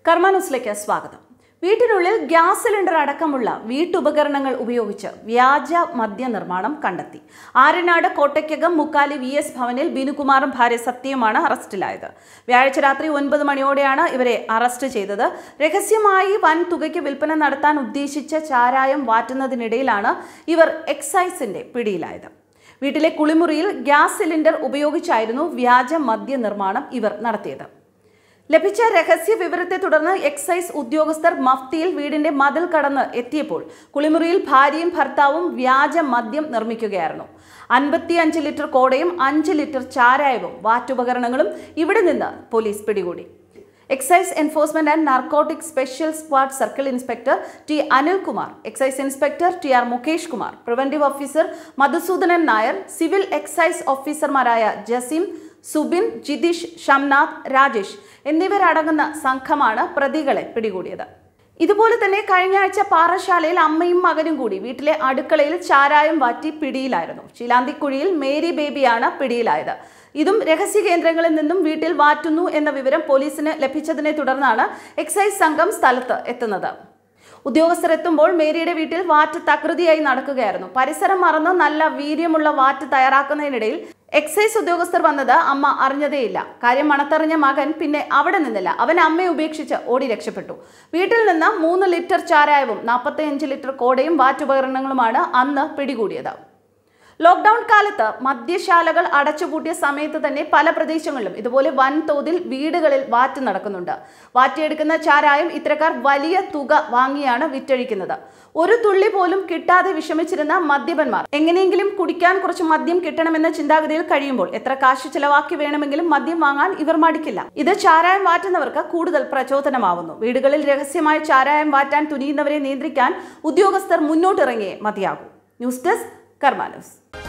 കർമാന്യൂസിലേക്ക് സ്വാഗതം വീട്ടിനുള്ളിൽ gas cylinder അടക്കമുള്ള വീട്ടുപകരണങ്ങൾ ഉപയോഗിച്ച് വ്യാജ മദ്യനിർമ്മാണം കണ്ടെത്തി ആര്യനാട് കോട്ടയ്ക്കകം മുക്കാലി വി എസ് ഭവനിൽ ബിനുകുമാറും ഭാര്യ സത്യയുമാണ് അറസ്റ്റിലായത് വ്യാഴാഴ്ച രാത്രി ഒൻപത് മണിയോടെയാണ് ഇവരെ അറസ്റ്റ് ചെയ്തത് രഹസ്യമായി വൻ തുകയ്ക്ക് വിൽപ്പന നടത്താൻ ഉദ്ദേശിച്ച ചാരായം വാറ്റുന്നതിനിടയിലാണ് ഇവർ എക്സൈസിന്റെ പിടിയിലായത് വീട്ടിലെ കുളിമുറിയിൽ ഗ്യാസ് സിലിണ്ടർ ഉപയോഗിച്ചായിരുന്നു വ്യാജ മദ്യനിർമ്മാണം ഇവർ നടത്തിയത് ലഭിച്ച രഹസ്യ വിവരത്തെ തുടർന്ന് എക്സൈസ് ഉദ്യോഗസ്ഥർ മഫ്തിയിൽ വീടിന്റെ മതിൽ കടന്ന് എത്തിയപ്പോൾ കുളിമുറിയിൽ ഭാര്യയും ഭർത്താവും വ്യാജ മദ്യം നിർമ്മിക്കുകയായിരുന്നു അൻപത്തി അഞ്ച് ലിറ്റർ കോടയും അഞ്ച് ലിറ്റർ ചാരായവും വാറ്റുപകരണങ്ങളും ഇവിടെ നിന്ന് പോലീസ് പിടികൂടി excise enforcement and narcotic special squad circle inspector T Anilkumar excise inspector T R Mukesh Kumar preventive officer Madhusoodanan Nair civil excise ഓഫീസർമാരായ ജസീം സുബിൻ ജിതീഷ് ഷംനാഥ് രാജേഷ് എന്നിവരടങ്ങുന്ന സംഘമാണ് പ്രതികളെ പിടികൂടിയത് ഇതുപോലെ തന്നെ കഴിഞ്ഞ ആഴ്ച പാറശാലയിൽ അമ്മയും മകനും കൂടി വീട്ടിലെ അടുക്കളയിൽ ചാരായം വാറ്റി പിടിയിലായിരുന്നു ശീലാന്തിക്കുഴിയിൽ മേരി ബേബിയാണ് പിടിയിലായത് ഇതും രഹസ്യ കേന്ദ്രങ്ങളിൽ നിന്നും വീട്ടിൽ വാറ്റുന്നു എന്ന വിവരം പോലീസിന് ലഭിച്ചതിനെ തുടർന്നാണ് എക്സൈസ് സംഘം സ്ഥലത്ത് എത്തുന്നത് ഉദ്യോഗസ്ഥർ എത്തുമ്പോൾ മേരിയുടെ വീട്ടിൽ വാറ്റ് തകൃതിയായി നടക്കുകയായിരുന്നു പരിസരം മറന്ന് നല്ല വീര്യമുള്ള വാറ്റ് തയ്യാറാക്കുന്നതിനിടയിൽ എക്സൈസ് ഉദ്യോഗസ്ഥർ വന്നത് അമ്മ അറിഞ്ഞതേയില്ല കാര്യം മണത്തറിഞ്ഞ മകൻ പിന്നെ അവിടെ നിന്നില്ല അവൻ അമ്മയെ ഉപേക്ഷിച്ച് ഓടി രക്ഷപ്പെട്ടു വീട്ടിൽ നിന്ന് മൂന്ന് ലിറ്റർ ചാരായവും നാൽപ്പത്തിയഞ്ച് ലിറ്റർ കോടയും വാറ്റുപകരണങ്ങളുമാണ് അന്ന് പിടികൂടിയത് ലോക്ക്ഡൌൺ കാലത്ത് മദ്യശാലകൾ അടച്ചുപൂട്ടിയ സമയത്ത് തന്നെ പല പ്രദേശങ്ങളിലും ഇതുപോലെ വൻതോതിൽ വീടുകളിൽ വാറ്റ് നടക്കുന്നുണ്ട് വാറ്റിയെടുക്കുന്ന ചാരായം ഇത്തരക്കാർ വലിയ തുക വാങ്ങിയാണ് വിറ്റഴിക്കുന്നത് ഒരു തുള്ളി പോലും കിട്ടാതെ വിഷമിച്ചിരുന്ന മദ്യപന്മാർ എങ്ങനെയെങ്കിലും കുടിക്കാൻ കുറച്ച് മദ്യം കിട്ടണമെന്ന ചിന്താഗതിയിൽ കഴിയുമ്പോൾ എത്ര കാശ് ചെലവാക്കി വേണമെങ്കിലും മദ്യം വാങ്ങാൻ ഇവർ മടിക്കില്ല ഇത് ചാരായം വാറ്റുന്നവർക്ക് കൂടുതൽ പ്രചോദനമാവുന്നു വീടുകളിൽ രഹസ്യമായ ചാരായം വാറ്റാൻ തുനിയുന്നവരെ നിയന്ത്രിക്കാൻ ഉദ്യോഗസ്ഥർ മുന്നോട്ടിറങ്ങിയേ മതിയാകൂ ന്യൂസ് ഡെസ്ക് കർമാ ന്യൂസ്